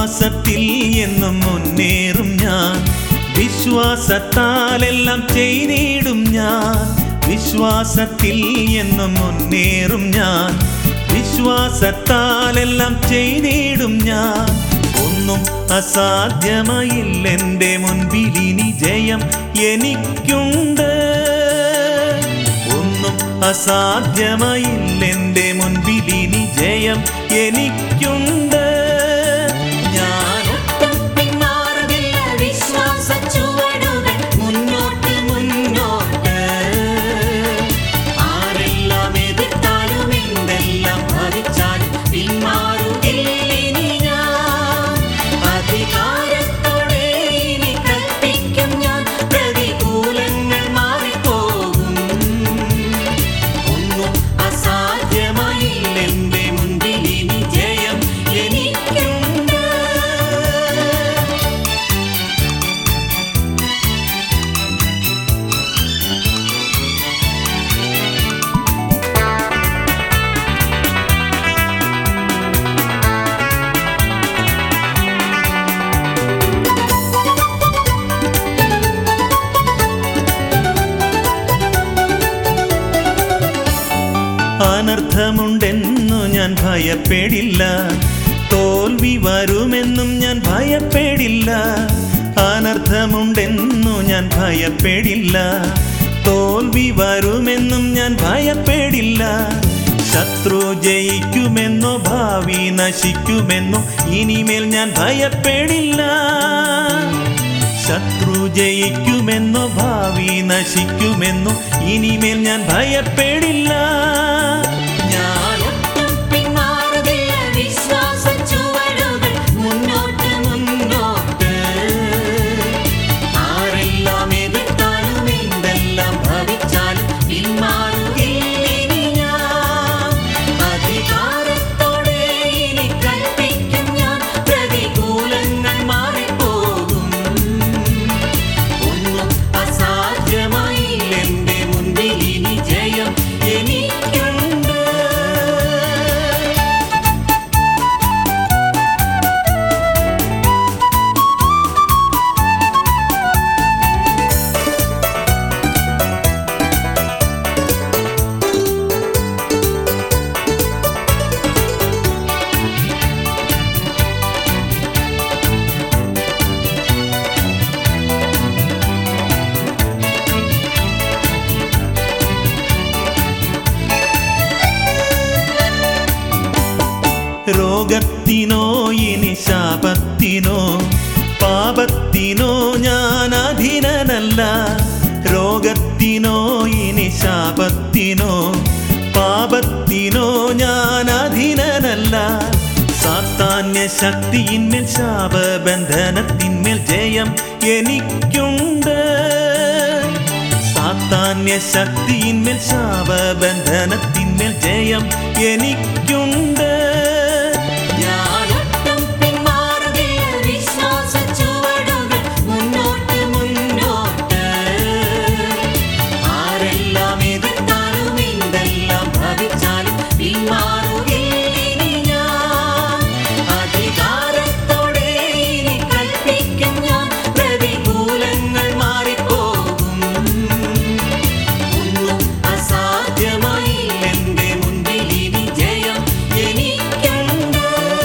വിശ്വാസത്തിൽ എന്നും മുന്നേറും ഞാൻ വിശ്വാസത്താലെല്ലാം ചെയ്തിടും ഞാൻ വിശ്വാസത്തിൽ എന്നും മുന്നേറും ഞാൻ വിശ്വാസത്താലെല്ലാം ചെയ്തിടും ഞാൻ ഒന്നും അസാധ്യമായില്ലെൻ്റെ മുൻപിൽ ഇനി ജയം എനിക്കുണ്ട് ഒന്നും അസാധ്യമായില്ലെൻ്റെ മുൻപിൽ ഇനി ജയം എനിക്കുണ്ട് ഞാനൊട്ടും പിന്മാറുകില്ല വിശ്വാസ ചുവടുകൾ മുന്നോട്ട് മുന്നോട്ട് ആരെല്ലാം എതിർത്താലും എന്തെല്ലാം ഭരിച്ചാലും പിന്മാറുകില്ലിനി ഞാൻ അധികാരത്തോടെ ഇനി കൽപ്പിക്കും ഞാൻ പ്രതികൂലങ്ങൾ മാറിപ്പോകും ഒന്നും അസാധ്യമായില്ലെന്റെ മുൻപിൽ ഇനി ജയം എനിക്കുണ്ട് അനർത്ഥമുണ്ടെന്നു ഞാൻ ഭയപ്പെടില്ല തോൽവി വരുമെന്നും ഞാൻ ഭയപ്പെടില്ല അനർത്ഥമുണ്ടെന്നു ഞാൻ ഭയപ്പെടില്ല തോൽവി വരുമെന്നും ഞാൻ ഭയപ്പെടില്ല ശത്രു ജയിക്കുമെന്നോ ഭാവി നശിക്കുമെന്നോ ഇനിമേൽ ഞാൻ ഭയപ്പെടില്ല ശത്രു ജയിക്കുമെന്നോ ഭാവി നശിക്കുമെന്നോ ഇനിമേൽ ഞാൻ ഭയപ്പെടില്ല ഞാനൊട്ടും പിന്മാറുകില്ല വിശ്വാസ ചുവടുകൾ മുന്നോട്ട് മുന്നോട്ട് ആരെല്ലാം എതിർത്താലും എന്തെല്ലാം ഭവിച്ചാലും പിന്മാറുകില്ലിനി ഞാൻ അധികാരത്തോടെ ഇനി കൽപ്പിക്കും ഞാൻ പ്രതികൂലങ്ങൾ മാറിപ്പോകും ഒന്നും അസാധ്യമായില്ലെന്റെ മുൻപിൽ ഇനി ജയം എനിക്കുണ്ട് രോഗത്തിനോ ഇനി ശാപത്തിനോ പാപത്തിനോ ഞാൻ അധീനനല്ല രോഗത്തിനോ ഇനി ശാപത്തിനോ പാപത്തിനോ ഞാൻ അധീനനല്ല സാത്താന്യ ശക്തിയിന്മേൽ ശാപബന്ധനത്തിന്മേൽ ജയം എനിക്കുണ്ട് സാത്താന്യ ശക്തിയിന്മേൽ ശാപബന്ധനത്തിന്മേൽ ജയം എനിക്കുണ്ട് ഞാനൊട്ടും പിന്മാറുകില്ല വിശ്വാസ ചുവടുകൾ മുന്നോട്ട് മുന്നോട്ട് ആരെല്ലാം എതിർത്താലും എന്തെല്ലാം ഭവിച്ചാലും പിന്മാറുകില്ലിനി ഞാൻ അധികാരത്തോടെ ഇനി കൽപ്പിക്കും ഞാൻ പ്രതികൂലങ്ങൾ മാറിപ്പോകും ഒന്നും അസാധ്യമായില്ലെന്റെ മുൻപിൽ ഇനി ജയം എനിക്കുണ്ട്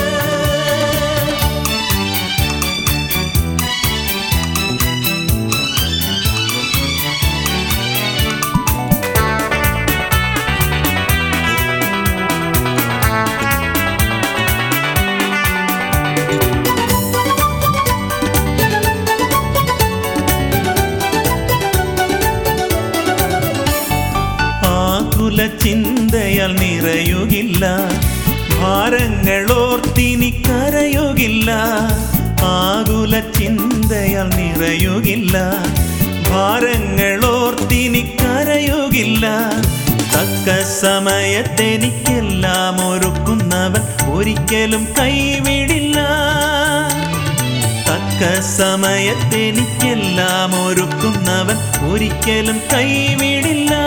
ആകുല ചിന്തയാൽ നിറയുകില്ല ഭാരങ്ങളോർത്തിനി കരയുകില്ല ആകുല ചിന്തയാൽ നിറയുകില്ല ഭാരങ്ങളോർത്തിനി കരയുകില്ല തക്ക സമയത്തെനിക്കെല്ലാം ഒരുക്കുന്നവൻ ഒരിക്കലും കൈവിടില്ല തക്ക സമയത്തെനിക്കെല്ലാം ഒരുക്കുന്നവൻ ഒരിക്കലും കൈവിടില്ല